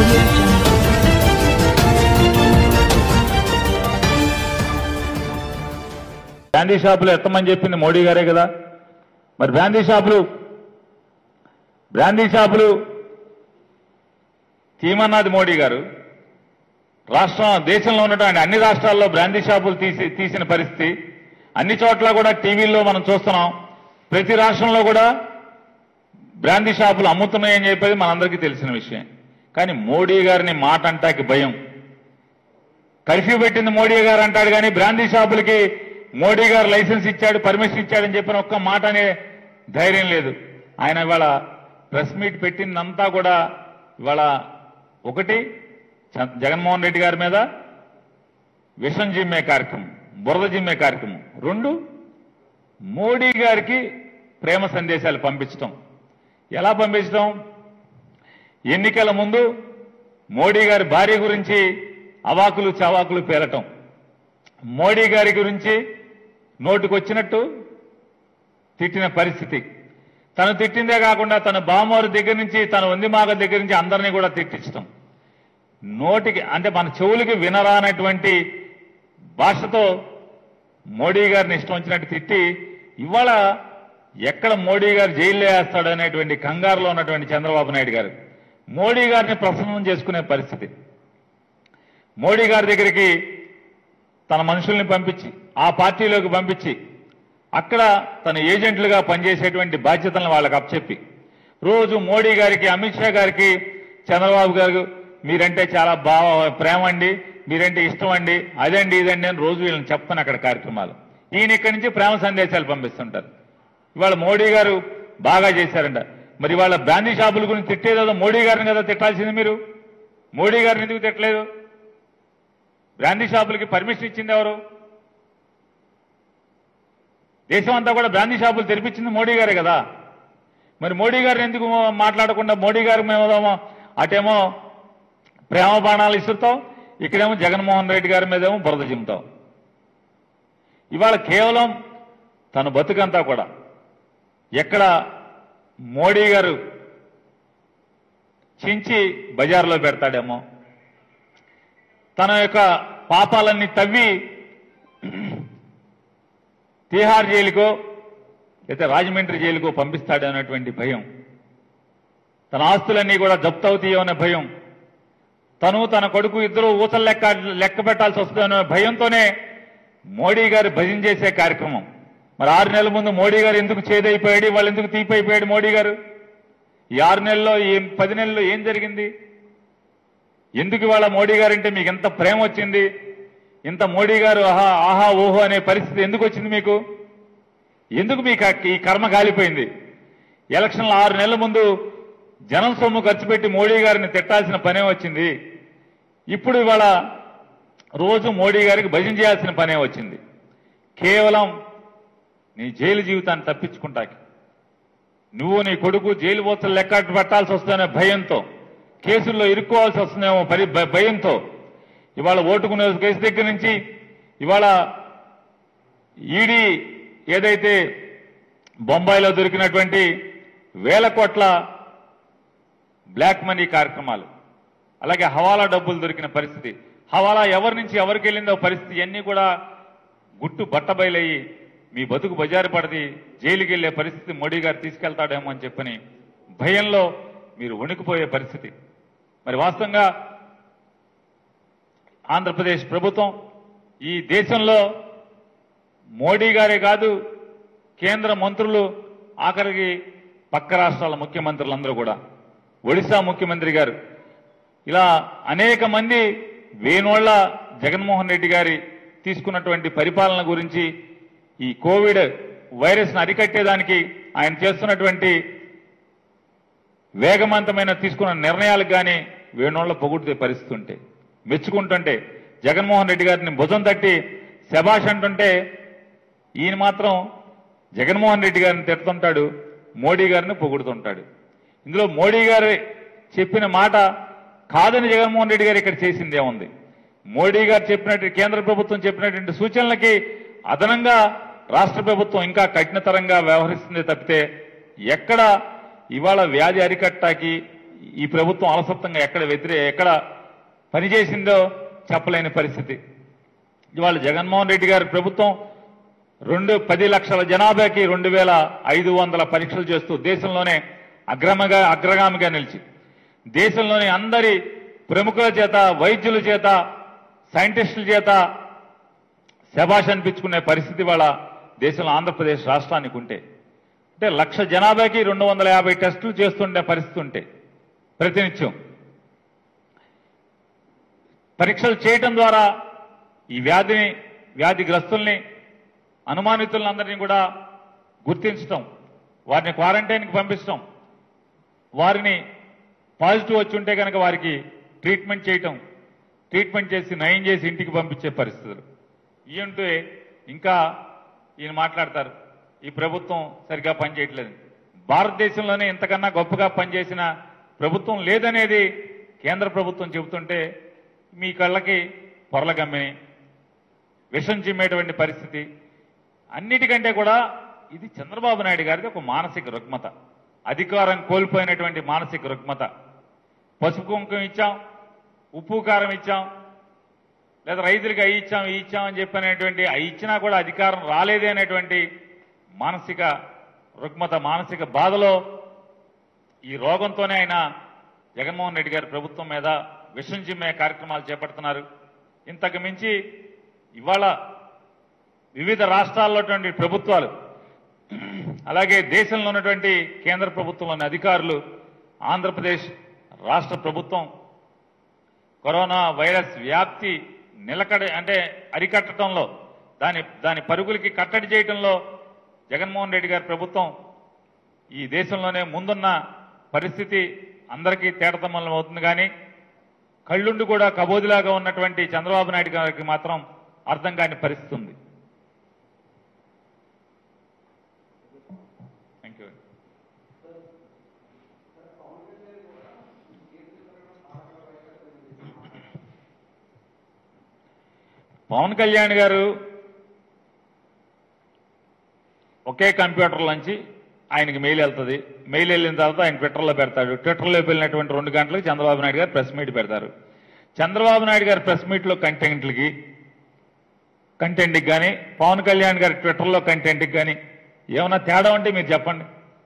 audio jungle. Brandy షాపులు ఎత్తమని చెప్పింది మోడీ గారే కదా మరి బ్రాందీ షాపులు బ్రాందీ షాపులు తీమన్నది మోడీ గారు రాష్ట్రం దేశంలో ఉన్నటువంటి అన్ని రాష్ట్రాల్లో బ్రాందీ షాపులు తీసి తీసిన పరిస్థితి అన్ని చోట్ల కూడా టీవీల్లో మనం చూస్తున్నాం ప్రతి రాష్ట్రంలో కూడా బ్రాందీ షాపులు అమ్ముతున్నాయని చెప్పేది మనందరికీ తెలిసిన విషయం కానీ మోడీ గారిని మాట అంటాకి భయం కర్ఫ్యూ పెట్టింది మోడీ గారు అంటాడు కానీ బ్రాందీ షాపులకి మోడీ గారు లైసెన్స్ ఇచ్చాడు పర్మిషన్ ఇచ్చాడని చెప్పిన ఒక్క మాట అనే ధైర్యం లేదు ఆయన ఇవాళ ప్రెస్ మీట్ పెట్టిందంతా కూడా ఇవాళ ఒకటి చ- జగన్మోహన్ రెడ్డి గారి మీద విషం జిమ్మే కార్యక్రమం బురద జిమ్మే కార్యక్రమం రెండు మోడీ గారికి ప్రేమ సందేశాలు పంపించడం ఎలా పంపించడం ఎన్నికల ముందు మోడీ గారి భార్య గురించి అవాకులు చవాకులు పేలటం మోడీ గారి గురించి నోటికొచ్చినట్టు తిట్టిన పరిస్థితి తను తిట్టిందే కాకుండా తన బామోరు దగ్గర నుంచి తన వందిమాగ దగ్గర నుంచి అందరినీ కూడా తిట్టించడం నోటికి అంటే మన చెవులకి వినరానటువంటి భాషతో మోడీ గారిని ఇష్టం వచ్చినట్టు తిట్టి ఇవాళ ఎక్కడ మోడీ గారు జైల్లో వేస్తాడు అనేటువంటి కంగారులో ఉన్నటువంటి చంద్రబాబు నాయుడు గారు మోడీ గారిని ప్రసన్నం చేసుకునే పరిస్థితి మోడీ గారి దగ్గరికి తన మనుషుల్ని పంపించి ఆ పార్టీలోకి పంపించి అక్కడ తన ఏజెంట్లుగా పనిచేసేటువంటి బాధ్యతలను వాళ్ళకి అప్పచెప్పి రోజు మోడీ గారికి అమిత్ షా గారికి చంద్రబాబు గారు మీరంటే చాలా బాగా ప్రేమ అండి మీరంటే ఇష్టం అండి అదండి ఇదండి అని రోజు వీళ్ళని చెప్తాను అక్కడ కార్యక్రమాలు ఈయన ఇక్కడి నుంచి ప్రేమ సందేశాలు పంపిస్తుంటారు ఇవాళ మోడీ గారు బాగా చేశారంట మరి వాళ్ళ బ్రాందీ షాపుల గురించి తిట్టేదో మోడీ గారిని కదా తిట్టాల్సింది మీరు మోడీ గారిని ఎందుకు తిట్టలేదు బ్రాందీ షాపులకి పర్మిషన్ ఇచ్చింది ఎవరు దేశం అంతా కూడా బ్రాందీ షాపులు తెరిపించింది మోడీ గారే కదా మరి మోడీ గారిని ఎందుకు మాట్లాడకుండా మోడీ గారికి మేమేమో అటేమో ప్రేమ బాణాలు ఇస్తుంటాం ఇక్కడేమో జగన్మోహన్ రెడ్డి గారి మీదేమో బురద జిమ్తాం ఇవాళ కేవలం తన బతుకంతా కూడా ఎక్కడ మోడీ గారు చించి బజార్లో పెడతాడేమో తన యొక్క పాపాలన్నీ తవ్వి తీహార్ జైలుకో లేదా రాజమండ్రి జైలుకో పంపిస్తాడు అనేటువంటి భయం తన ఆస్తులన్నీ కూడా జప్తు అవుతాయో అనే భయం తను తన కొడుకు ఇద్దరు ఊసలు లెక్క లెక్క పెట్టాల్సి వస్తుందనే భయంతోనే మోడీ గారు భజన చేసే కార్యక్రమం మరి ఆరు నెలల ముందు మోడీ గారు ఎందుకు చేదైపోయాడు వాళ్ళు ఎందుకు తీపైపోయాడు మోడీ గారు ఈ ఆరు నెలల్లో ఏం పది నెలల్లో ఏం జరిగింది ఎందుకు ఇవాళ మోడీ గారు అంటే మీకు ఎంత ప్రేమ వచ్చింది ఇంత మోడీ గారు ఆహా ఆహా ఓహో అనే పరిస్థితి ఎందుకు వచ్చింది మీకు ఎందుకు మీకు ఆ- ఈ కర్మ కాలిపోయింది ఎలక్షన్ల ఆరు నెలల ముందు జనం సొమ్ము ఖర్చు పెట్టి మోడీ గారిని తిట్టాల్సిన పనే వచ్చింది ఇప్పుడు ఇవాళ రోజు మోడీ గారికి భజన చేయాల్సిన పనే వచ్చింది కేవలం నీ జైలు జీవితాన్ని తప్పించుకుంటాకి నువ్వు నీ కొడుకు జైలు పోతలు లెక్క పెట్టాల్సి వస్తుందనే భయంతో కేసుల్లో ఇరుక్కోవాల్సి వస్తుందేమో పరి భ- భయంతో ఇవాళ ఓటుకునే కేసు దగ్గర నుంచి ఇవాళ ఈడీ ఏదైతే బొంబాయిలో దొరికినటువంటి వేల కోట్ల బ్లాక్ మనీ కార్యక్రమాలు అలాగే హవాలా డబ్బులు దొరికిన పరిస్థితి హవాలా ఎవరి నుంచి ఎవరికి వెళ్ళిందో పరిస్థితి ఇవన్నీ కూడా గుట్టు బట్టబయలయ్యి మీ బతుకు బజారు పడది జైలుకి వెళ్లే పరిస్థితి మోడీ గారు తీసుకెళ్తాడేమో అని చెప్పని భయంలో మీరు వణికిపోయే పరిస్థితి మరి వాస్తవంగా ఆంధ్రప్రదేశ్ ప్రభుత్వం ఈ దేశంలో మోడీ గారే కాదు కేంద్ర మంత్రులు ఆఖరికి పక్క రాష్ట్రాల ముఖ్యమంత్రులందరూ కూడా ఒడిశా ముఖ్యమంత్రి గారు ఇలా అనేక మంది వేణోళ్ల జగన్మోహన్ రెడ్డి గారి తీసుకున్నటువంటి పరిపాలన గురించి ఈ కోవిడ్ వైరస్ను అరికట్టేదానికి ఆయన చేస్తున్నటువంటి వేగవంతమైన తీసుకున్న నిర్ణయాలకు కానీ వేణోళ్ల పొగుడుతే పరిస్థితి ఉంటే మెచ్చుకుంటుంటే జగన్మోహన్ రెడ్డి గారిని భుజం తట్టి శభాష్ అంటుంటే ఈయన మాత్రం జగన్మోహన్ రెడ్డి గారిని తిడుతుంటాడు మోడీ గారిని పొగుడుతుంటాడు ఇందులో మోడీ గారు చెప్పిన మాట కాదని జగన్మోహన్ రెడ్డి గారు ఇక్కడ చేసింది ఏముంది మోడీ గారు చెప్పినట్టు కేంద్ర ప్రభుత్వం చెప్పినటువంటి సూచనలకి అదనంగా రాష్ట్ర ప్రభుత్వం ఇంకా కఠినతరంగా వ్యవహరిస్తుంది తప్పితే ఎక్కడ ఇవాళ వ్యాధి అరికట్టాకి ఈ ప్రభుత్వం అలసత్వంగా ఎక్కడ వ్యతిరే ఎక్కడ పనిచేసిందో చెప్పలేని పరిస్థితి ఇవాళ జగన్మోహన్ రెడ్డి గారి ప్రభుత్వం రెండు పది లక్షల జనాభాకి రెండు వేల ఐదు వందల పరీక్షలు చేస్తూ దేశంలోనే అగ్రమగా అగ్రగామిగా నిలిచి దేశంలోని అందరి ప్రముఖుల చేత వైద్యుల చేత సైంటిస్టుల చేత శభాష్ అనిపించుకునే పరిస్థితి వాళ్ళ దేశంలో ఆంధ్రప్రదేశ్ రాష్ట్రానికి ఉంటే అంటే లక్ష జనాభాకి రెండు వందల యాభై టెస్టులు చేస్తుండే పరిస్థితి ఉంటే ప్రతినిత్యం పరీక్షలు చేయటం ద్వారా ఈ వ్యాధిని వ్యాధిగ్రస్తుల్ని అనుమానితులందరినీ కూడా గుర్తించటం వారిని క్వారంటైన్కి పంపించటం వారిని పాజిటివ్ వచ్చి ఉంటే కనుక వారికి ట్రీట్మెంట్ చేయటం ట్రీట్మెంట్ చేసి నయం చేసి ఇంటికి పంపించే పరిస్థితులు ఈయంటే ఇంకా ఈయన మాట్లాడతారు ఈ ప్రభుత్వం సరిగా పనిచేయట్లేదు భారతదేశంలోనే ఇంతకన్నా గొప్పగా పనిచేసిన ప్రభుత్వం లేదనేది కేంద్ర ప్రభుత్వం చెబుతుంటే మీ కళ్ళకి పొరల గమ్మిని విషం చిమ్మేటువంటి పరిస్థితి అన్నిటికంటే కూడా ఇది చంద్రబాబు నాయుడు గారిది ఒక మానసిక రుగ్మత అధికారం కోల్పోయినటువంటి మానసిక రుగ్మత పసుపు కుంకుమ ఇచ్చాం ఉప్పు కారం ఇచ్చాం లేదా రైతులకు అవి ఇచ్చాం ఇవి ఇచ్చాం అని చెప్పినటువంటి అవి ఇచ్చినా కూడా అధికారం రాలేదే అనేటువంటి మానసిక రుగ్మత మానసిక బాధలో ఈ రోగంతోనే ఆయన జగన్మోహన్ రెడ్డి గారి ప్రభుత్వం మీద విషం చిమ్మే కార్యక్రమాలు చేపడుతున్నారు ఇంతకు మించి ఇవాళ వివిధ రాష్ట్రాల్లో ఉన్నటువంటి ప్రభుత్వాలు అలాగే దేశంలో ఉన్నటువంటి కేంద్ర ప్రభుత్వంలోని అధికారులు ఆంధ్రప్రదేశ్ రాష్ట్ర ప్రభుత్వం కరోనా వైరస్ వ్యాప్తి నిలకడ అంటే అరికట్టడంలో దాని దాని పరుగులకి కట్టడి చేయడంలో జగన్మోహన్ రెడ్డి గారి ప్రభుత్వం ఈ దేశంలోనే ముందున్న పరిస్థితి అందరికీ తేటతమ్మలం అవుతుంది కానీ కళ్ళుండి కూడా కబోదిలాగా ఉన్నటువంటి చంద్రబాబు నాయుడు గారికి మాత్రం అర్థం కాని పరిస్థితి ఉంది థ్యాంక్ యూ పవన్ కళ్యాణ్ గారు ఒకే కంప్యూటర్ నుంచి ఆయనకి మెయిల్ వెళ్తుంది మెయిల్ వెళ్ళిన తర్వాత ఆయన ట్విట్టర్లో పెడతాడు ట్విట్టర్లో వెళ్ళినటువంటి రెండు గంటలకు చంద్రబాబు నాయుడు గారు ప్రెస్ మీట్ పెడతారు చంద్రబాబు నాయుడు గారి ప్రెస్ మీట్లో కంటెంట్లకి కంటెంట్కి కానీ పవన్ కళ్యాణ్ గారి ట్విట్టర్లో కంటెంట్కి కానీ ఏమైనా తేడా ఉంటే మీరు చెప్పండి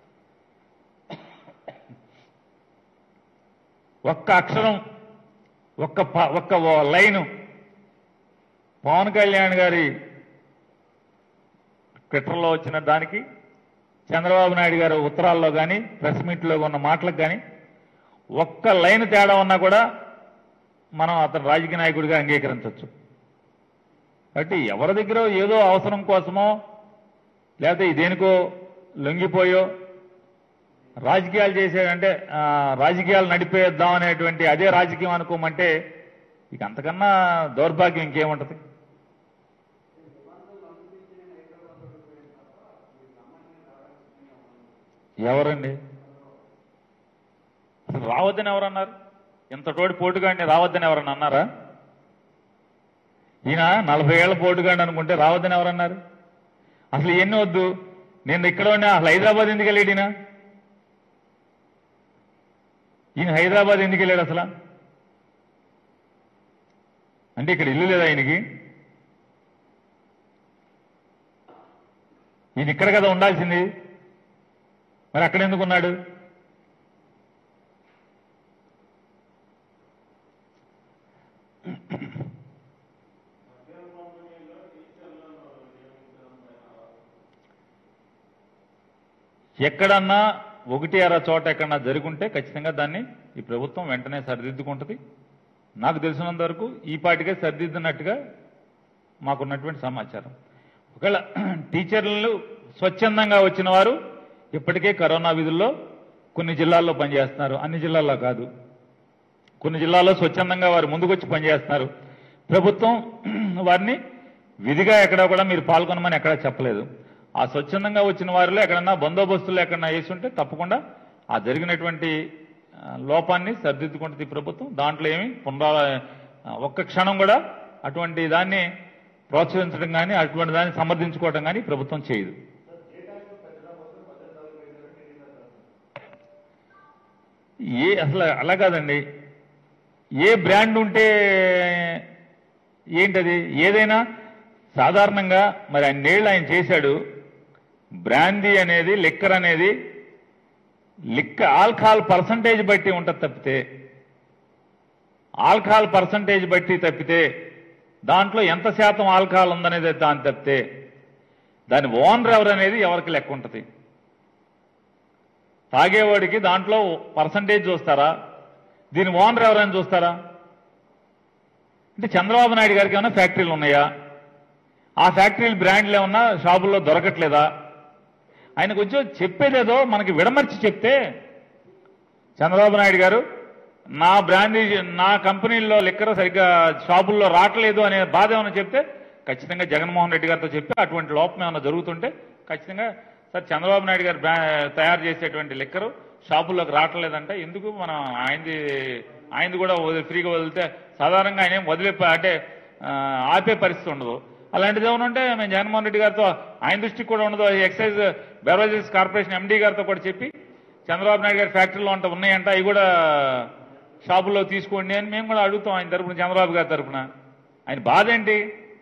ఒక్క అక్షరం ఒక్క ప- ఒక్క ఓ- లైను పవన్ కళ్యాణ్ గారి ట్విట్టర్లో వచ్చిన దానికి చంద్రబాబు నాయుడు గారు ఉత్తరాల్లో కానీ ప్రెస్ మీట్లో ఉన్న మాటలకు కానీ ఒక్క లైన్ తేడా ఉన్నా కూడా మనం అతను రాజకీయ నాయకుడిగా అంగీకరించవచ్చు కాబట్టి ఎవరి దగ్గర ఏదో అవసరం కోసమో లేకపోతే దేనికో లొంగిపోయో రాజకీయాలు చేసేదంటే ఆ, రాజకీయాలు నడిపేద్దాం అనేటువంటి అదే రాజకీయం అనుకోమంటే ఇక అంతకన్నా దౌర్భాగ్యం ఇంకేముంటది ఎవరండి అసలు రావద్దని ఎవరన్నారు ఇంత తోటి పోటుగాడిని రావద్దని ఎవరన్నా అన్నారా ఈయన నలభై ఏళ్ల పోటుగాడు అనుకుంటే రావద్దని ఎవరన్నారు అసలు ఎన్ని వద్దు నేను ఇక్కడ ఉన్నా అసలు హైదరాబాద్ ఎందుకు వెళ్ళాడు ఈయన ఈయన హైదరాబాద్ ఎందుకు వెళ్ళాడు అసలు అంటే ఇక్కడ ఇల్లు లేదా ఆయనకి ఈయన ఇక్కడ కదా ఉండాల్సింది మరి అక్కడ ఎందుకు ఉన్నాడు ఎక్కడన్నా ఒకటి అర చోట ఎక్కడన్నా జరుగుంటే ఖచ్చితంగా దాన్ని ఈ ప్రభుత్వం వెంటనే సరిదిద్దుకుంటుంది నాకు తెలిసినంత వరకు ఈ పాటికే సరిదిద్దినట్టుగా మాకున్నటువంటి సమాచారం ఒకవేళ టీచర్లు స్వచ్ఛందంగా వచ్చిన వారు ఇప్పటికే కరోనా విధుల్లో కొన్ని జిల్లాల్లో పనిచేస్తున్నారు అన్ని జిల్లాల్లో కాదు కొన్ని జిల్లాల్లో స్వచ్ఛందంగా వారు ముందుకొచ్చి పనిచేస్తున్నారు ప్రభుత్వం వారిని విధిగా ఎక్కడా కూడా మీరు పాల్గొనమని ఎక్కడా చెప్పలేదు ఆ స్వచ్ఛందంగా వచ్చిన వారిలో ఎక్కడన్నా బందోబస్తులు ఎక్కడన్నా వేసి ఉంటే తప్పకుండా ఆ జరిగినటువంటి ఆ, లోపాన్ని సరిదిద్దుకుంటుంది ఈ ప్రభుత్వం దాంట్లో ఏమి పునరా ఆ, ఒక్క క్షణం కూడా అటువంటి దాన్ని ప్రోత్సహించడం కానీ అటువంటి దాన్ని సమర్థించుకోవడం కానీ ప్రభుత్వం చేయదు ఏ అసలు అలా కాదండి ఏ బ్రాండ్ ఉంటే ఏంటది ఏదైనా సాధారణంగా మరి అన్నేళ్ళు ఆయన చేశాడు బ్రాందీ అనేది లిక్కర్ అనేది లిక్క ఆల్కహాల్ పర్సంటేజ్ బట్టి ఉంటుంది తప్పితే ఆల్కహాల్ పర్సంటేజ్ బట్టి తప్పితే దాంట్లో ఎంత శాతం ఆల్కహాల్ ఉందనేది దాని తప్పితే దాని ఓనర్ ఎవరు అనేది ఎవరికి లెక్క ఉంటుంది తాగేవాడికి దాంట్లో పర్సంటేజ్ చూస్తారా దీని ఓనర్ ఎవరైనా చూస్తారా అంటే చంద్రబాబు నాయుడు గారికి ఏమైనా ఫ్యాక్టరీలు ఉన్నాయా ఆ ఫ్యాక్టరీలు బ్రాండ్లు ఏమన్నా షాపుల్లో దొరకట్లేదా ఆయన కొంచెం చెప్పేదేదో మనకి విడమర్చి చెప్తే చంద్రబాబు నాయుడు గారు నా బ్రాండ్ నా కంపెనీల్లో లిక్కర్ సరిగ్గా షాపుల్లో రావట్లేదు అనే బాధ ఏమైనా చెప్తే ఖచ్చితంగా జగన్మోహన్ రెడ్డి గారితో చెప్పి అటువంటి లోపం ఏమైనా జరుగుతుంటే ఖచ్చితంగా సార్ చంద్రబాబు నాయుడు గారు బ్రా- తయారు చేసేటువంటి లిక్కరు షాపుల్లోకి రావట్లేదంటే ఎందుకు మనం ఆయనది ఆయనది కూడా వదిలి- ఫ్రీగా వదిలితే సాధారణంగా ఆయన ఏం వదిలే ప- అంటే ఆ, ఆపే పరిస్థితి ఉండదు అలాంటిది ఏమైనా ఉంటే మేము జగన్మోహన్ రెడ్డి గారితో ఆయన దృష్టికి కూడా ఉండదు ఎక్సైజ్ బెవరేజెస్ కార్పొరేషన్ ఎండీ గారితో కూడా చెప్పి చంద్రబాబు నాయుడు గారి ఫ్యాక్టరీలో అంట ఉన్నాయంట అవి కూడా షాపుల్లో తీసుకోండి అని మేము కూడా అడుగుతాం ఆయన తరపున చంద్రబాబు గారి తరపున ఆయన బాధ ఏంటి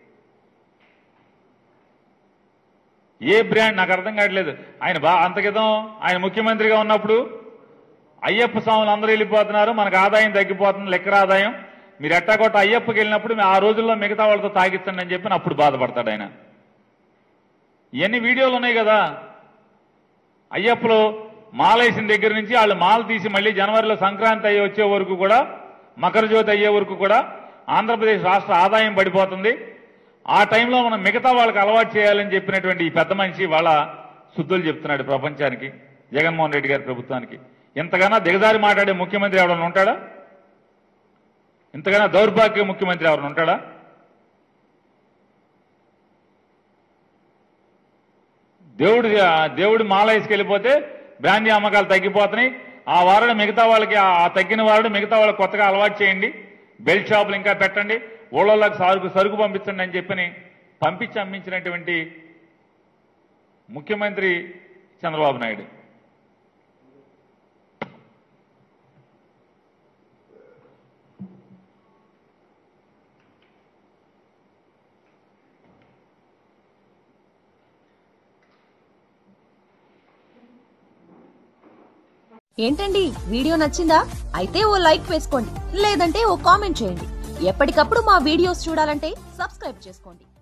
ఏ బ్రాండ్ నాకు అర్థం కావట్లేదు ఆయన బా అంత క్రితం ఆయన ముఖ్యమంత్రిగా ఉన్నప్పుడు అయ్యప్ప స్వాములు అందరూ వెళ్ళిపోతున్నారు మనకు ఆదాయం తగ్గిపోతుంది లెక్కర ఆదాయం మీరు ఎట్టాకొట్ట అయ్యప్పకి వెళ్ళినప్పుడు మీ ఆ రోజుల్లో మిగతా వాళ్ళతో తాగిచ్చండి అని చెప్పి అప్పుడు బాధపడతాడు ఆయన ఇవన్నీ వీడియోలు ఉన్నాయి కదా అయ్యప్పలో మాలేసిన దగ్గర నుంచి వాళ్ళు మాల తీసి మళ్ళీ జనవరిలో సంక్రాంతి అయ్యి వచ్చే వరకు కూడా మకర జ్యోతి అయ్యే వరకు కూడా ఆంధ్రప్రదేశ్ రాష్ట్ర ఆదాయం పడిపోతుంది ఆ టైంలో మనం మిగతా వాళ్ళకి అలవాటు చేయాలని చెప్పినటువంటి ఈ పెద్ద మనిషి వాళ్ళ శుద్ధులు చెప్తున్నాడు ప్రపంచానికి జగన్మోహన్ రెడ్డి గారి ప్రభుత్వానికి ఇంతగానో దిగజారి మాట్లాడే ముఖ్యమంత్రి ఎవరైనా ఉంటాడా ఇంతగానో దౌర్భాగ్య ముఖ్యమంత్రి ఎవరైనా ఉంటాడా దేవుడు దేవుడు మాల వేసుకెళ్ళిపోతే బ్రాందీ అమ్మకాలు తగ్గిపోతున్నాయి ఆ వారుడు మిగతా వాళ్ళకి ఆ ఆ తగ్గిన వారుడు మిగతా వాళ్ళకి కొత్తగా అలవాటు చేయండి బెల్ట్ షాపులు ఇంకా పెట్టండి ఊళ్ళలోకి సరుకు సరుకు పంపించండి అని చెప్పని పంపించి అమ్మించినటువంటి ముఖ్యమంత్రి చంద్రబాబు నాయుడు ఏంటండి వీడియో నచ్చిందా అయితే ఓ లైక్ వేసుకోండి లేదంటే ఓ కామెంట్ చేయండి ఎప్పటికప్పుడు మా వీడియోస్ చూడాలంటే సబ్స్క్రైబ్ చేసుకోండి